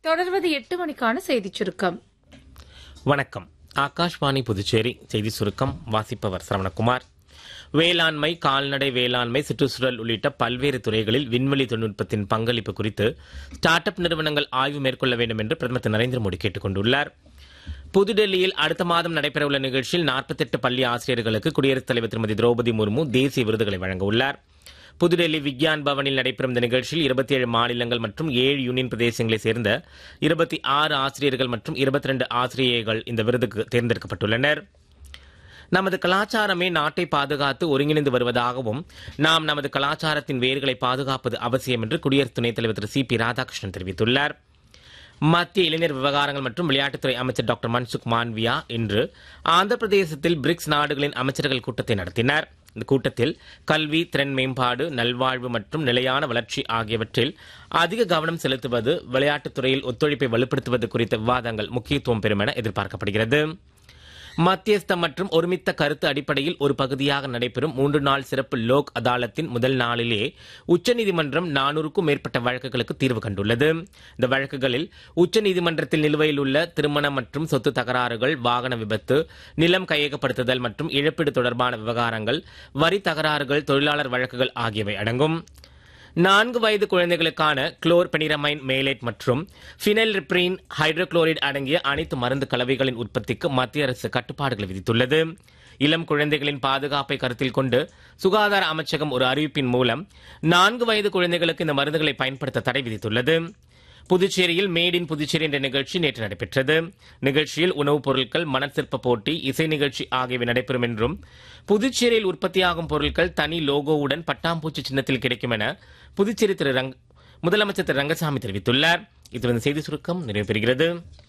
தொடர்வது எட்டு மணிக்கான செய்திச் சுருக்கம் வணக்கம் ஆகாஷ்வாணி புதுச்சேரி செய்தி சுருக்கம் வாசிப்பவர் சரவணகுமார் வேளாண்மை கால்நடை வேளாண்மை சுற்றுச்சூழல் உள்ளிட்ட பல்வேறு துறைகளில் விண்வெளி தொழில்நுட்பத்தின் பங்களிப்பு குறித்து ஸ்டார்ட் அப் நிறுவனங்கள் ஆய்வு மேற்கொள்ள வேண்டும் என்று பிரதமர் திரு நரேந்திர மோடி கேட்டுக் கொண்டுள்ளார் புதுடெல்லியில் அடுத்த மாதம் நடைபெறவுள்ள நிகழ்ச்சியில் 48 பள்ளி ஆசிரியர்களுக்கு குடியரசுத் தலைவர் திருமதி திரௌபதி முர்மு தேசிய விருதுகளை வழங்க உள்ளார் புதுடெல்லி விக்யான் பவனில் நடைபெறும் இந்த நிகழ்ச்சியில் 27 மாநிலங்கள் மற்றும் ஏழு யூனியன் பிரதேசங்களைச் சேர்ந்த 26 ஆறு ஆசிரியர்கள் மற்றும் 22 ஆசிரியர்கள் இந்த விருதுக்கு தேர்ந்தெடுக்கப்பட்டுள்ளனர் நமது கலாச்சாரமே நாட்டை பாதுகாத்து ஒருங்கிணைந்து வருவதாகவும் நாம் நமது கலாச்சாரத்தின் வேர்களை பாதுகாப்பது அவசியம் என்று குடியரசு துணைத் தலைவர் திரு சி பி ராதாகிருஷ்ணன் தெரிவித்துள்ளார் மத்திய இளைஞர் விவகாரங்கள் மற்றும் விளையாட்டுத்துறை அமைச்சர் டாக்டர் மன்சுக் மாண்வியா இன்று ஆந்திர பிரதேசத்தில் பிரிக்ஸ் நாடுகளின் அமைச்சர்கள் கூட்டத்தை நடத்தினார் இந்த கூட்டத்தில் கல்வி திறன் மேம்பாடு நல்வாழ்வு மற்றும் நிலையான வளர்ச்சி ஆகியவற்றில் அதிக கவனம் செலுத்துவது விளையாட்டுத் துறையில் ஒத்துழைப்பை வலுப்படுத்துவது குறித்த விவாதங்கள் முக்கியத்துவம் பெறும் என எதிர்பார்க்கப்படுகிறது மத்தியஸ்த மற்றும் ஒருமித்த கருத்து அடிப்படையில் ஒரு பகுதியாக நடைபெறும் மூன்று நாள் சிறப்பு லோக் அதாலத்தின் முதல் நாளிலே உச்சநீதிமன்றம் நானூறுக்கும் மேற்பட்ட வழக்குகளுக்கு தீர்வு கண்டுள்ளது இந்த வழக்குகளில் உச்சநீதிமன்றத்தில் நிலுவையில் உள்ள திருமணம் மற்றும் சொத்து தகராறுகள் வாகன விபத்து நிலம் கையகப்படுத்துதல் மற்றும் இழப்பீடு தொடர்பான விவகாரங்கள் வரி தகராறுகள் தொழிலாளர் வழக்குகள் ஆகியவை அடங்கும் நான்கு வயது குழந்தைகளுக்கான குளோர் பெனிரமைன் மேலேட் மற்றும் ஃபினைல் ரிப்ரீன் ஹைட்ரோகுளோரைடு அடங்கிய அனைத்து மருந்து கலவைகளின் உற்பத்திக்கு மத்திய அரசு கட்டுப்பாடுகள் விதித்துள்ளது இளம் குழந்தைகளின் பாதுகாப்பை கருத்தில் கொண்டு சுகாதார அமைச்சகம் ஒரு அறிவிப்பின் மூலம் நான்கு வயது குழந்தைகளுக்கு இந்த மருந்துகளை பயன்படுத்த தடை விதித்துள்ளது புதுச்சேரியில் மேட் இன் புதுச்சேரி என்ற நிகழ்ச்சி நேற்று நடைபெற்றது நிகழ்ச்சியில் உணவுப் பொருட்கள் மணற்சிற்ப போட்டி இசை நிகழ்ச்சி ஆகியவை நடைபெறும் என்றும் புதுச்சேரியில் உற்பத்தியாகும் பொருட்கள் தனி லோகோவுடன் பட்டாம்பூச்சி சின்னத்தில் கிடைக்கும் என புதுச்சேரி திரு ரங் முதலமைச்சர் திரு ரங்கசாமி தெரிவித்துள்ளார் இத்துடன் செய்தி சுருக்கம் நிறைவு பெறுகிறது